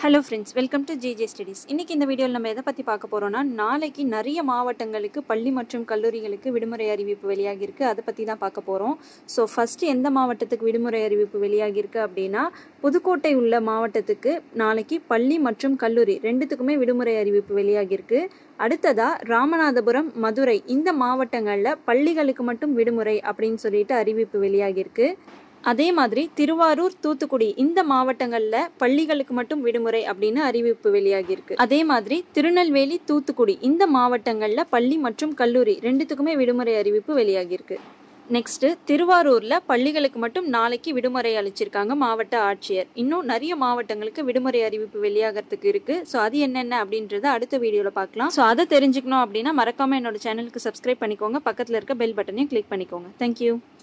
hello friends welcome to GJ studies இன்றைக்கி இந்த வீடியோவில் நம்ம எதை பற்றி பார்க்க போகிறோம்னா நாளைக்கு நிறைய மாவட்டங்களுக்கு பள்ளி மற்றும் கல்லூரிகளுக்கு விடுமுறை அறிவிப்பு வெளியாகியிருக்கு அதை பற்றி தான் பார்க்க போகிறோம் ஸோ ஃபஸ்ட்டு எந்த மாவட்டத்துக்கு விடுமுறை அறிவிப்பு வெளியாகியிருக்கு அப்படின்னா புதுக்கோட்டை உள்ள மாவட்டத்துக்கு நாளைக்கு பள்ளி மற்றும் கல்லூரி ரெண்டுத்துக்குமே விடுமுறை அறிவிப்பு வெளியாகியிருக்கு அடுத்ததாக ராமநாதபுரம் மதுரை இந்த மாவட்டங்களில் பள்ளிகளுக்கு மட்டும் விடுமுறை அப்படின்னு சொல்லிட்டு அறிவிப்பு வெளியாகியிருக்கு அதே மாதிரி திருவாரூர் தூத்துக்குடி இந்த மாவட்டங்களில் பள்ளிகளுக்கு மட்டும் விடுமுறை அப்படின்னு அறிவிப்பு வெளியாகியிருக்கு அதே மாதிரி திருநெல்வேலி தூத்துக்குடி இந்த மாவட்டங்களில் பள்ளி மற்றும் கல்லூரி ரெண்டுத்துக்குமே விடுமுறை அறிவிப்பு வெளியாகியிருக்கு நெக்ஸ்ட்டு திருவாரூரில் பள்ளிகளுக்கு மட்டும் நாளைக்கு விடுமுறை அளிச்சிருக்காங்க மாவட்ட ஆட்சியர் இன்னும் நிறைய மாவட்டங்களுக்கு விடுமுறை அறிவிப்பு வெளியாகிறதுக்கு இருக்குது ஸோ அது என்னென்ன அப்படின்றத அடுத்த வீடியோவில் பார்க்கலாம் ஸோ அதை தெரிஞ்சுக்கணும் அப்படின்னா மறக்காமல் என்னோட சேனலுக்கு சப்ஸ்கிரைப் பண்ணிக்கோங்க பக்கத்தில் இருக்க பெல் பட்டனையும் கிளிக் பண்ணிக்கோங்க தேங்க்யூ